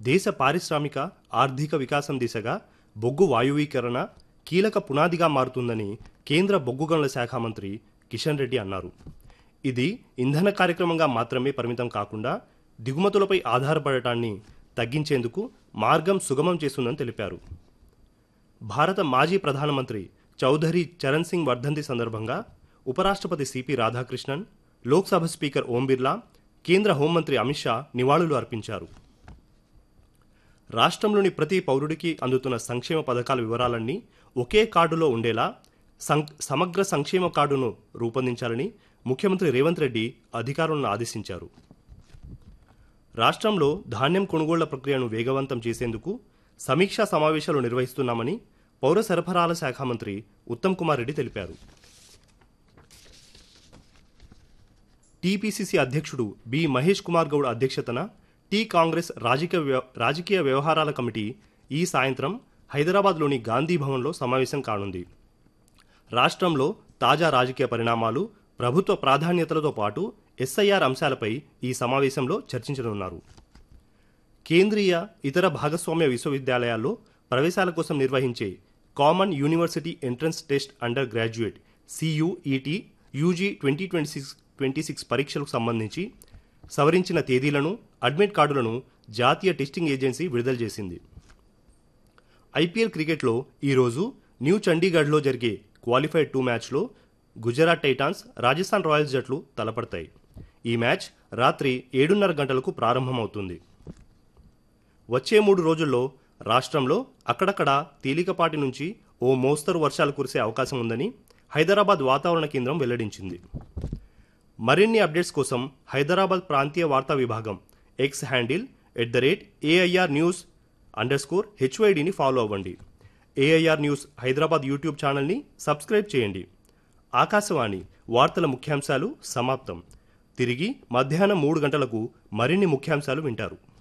దేశ పారిశ్రామిక ఆర్థిక వికాసం దిశగా బొగ్గు వాయువీకరణ కీలక పునాదిగా మారుతుందని కేంద్ర బొగ్గు గనుల శాఖ మంత్రి కిషన్ రెడ్డి అన్నారు ఇది ఇంధన కార్యక్రమంగా మాత్రమే పరిమితం కాకుండా దిగుమతులపై ఆధారపడటాన్ని తగ్గించేందుకు మార్గం సుగమం చేస్తుందని తెలిపారు భారత మాజీ ప్రధానమంత్రి చౌధరి చరణ్ సింగ్ వర్ధంతి సందర్భంగా ఉపరాష్ట్రపతి సిపి రాధాకృష్ణన్ లోక్సభ స్పీకర్ ఓం బిర్లా కేంద్ర హోంమంత్రి అమిత్ షా నివాళులు అర్పించారు రాష్ట్రంలోని ప్రతి పౌరుడికి అందుతున్న సంక్షేమ పథకాల వివరాలన్నీ ఒకే కార్డులో ఉండేలా సం- సమగ్ర సంక్షేమ కార్డును రూపొందించాలని ముఖ్యమంత్రి రేవంత్ రెడ్డి అధికారులను ఆదేశించారు రాష్ట్రంలో ధాన్యం కొనుగోళ్ల ప్రక్రియను వేగవంతం చేసేందుకు సమీక్షా సమావేశాలు నిర్వహిస్తున్నామని పౌర సరఫరాల శాఖ మంత్రి ఉత్తమ్ కుమార్ రెడ్డి తెలిపారు టీపీసీసీ అధ్యక్షుడు బి మహేష్ కుమార్ గౌడ్ అధ్యక్షతన టీ కాంగ్రెస్ రాజకీయ వ్యవ- రాజకీయ వ్యవహారాల కమిటీ ఈ సాయంత్రం హైదరాబాద్లోని గాంధీ భవన్లో సమావేశం కానుంది రాష్ట్రంలో తాజా రాజకీయ పరిణామాలు ప్రభుత్వ ప్రాధాన్యతలతో పాటు ఎస్ఐఆర్ అంశాలపై ఈ సమావేశంలో చర్చించనున్నారు కేంద్రీయ ఇతర భాగస్వామ్య విశ్వవిద్యాలయాల్లో ప్రవేశాల కోసం నిర్వహించే common university entrance test undergraduate CUET UG twenty twenty six twenty six పరీక్షలకు సంబంధించి సవరించిన తేదీలను అడ్మిట్ కార్డులను జాతీయ టెస్టింగ్ ఏజెన్సీ విడుదల చేసింది ఐపీఎల్ క్రికెట్లో ఈరోజు న్యూ చండీగఢ్లో జరిగే క్వాలిఫైడ్ టూ మ్యాచ్లో గుజరాత్ టైటాన్స్ రాజస్థాన్ రాయల్స్ జట్లు తలపడతాయి ఈ మ్యాచ్ రాత్రి ఏడున్నర గంటలకు ప్రారంభమవుతుంది వచ్చే మూడు రోజుల్లో రాష్ట్రంలో అక్కడక్కడ తేలికపాటి నుంచి ఓ మోస్తరు వర్షాలు కురిసే అవకాశం ఉందని హైదరాబాద్ వాతావరణ కేంద్రం వెల్లడించింది మరిన్ని అప్డేట్స్ కోసం హైదరాబాద్ ప్రాంతీయ వార్తా విభాగం X handle at the rate AIR news underscore హెచ్వైడిని ఫాలో అవ్వండి ఏఐఆర్ న్యూస్ హైదరాబాద్ యూట్యూబ్ ఛానల్ని సబ్స్క్రైబ్ చేయండి ఆకాశవాణి వార్తల ముఖ్యాంశాలు సమాప్తం తిరిగి మధ్యాహ్నం మూడు గంటలకు మరిన్ని ముఖ్యాంశాలు వింటారు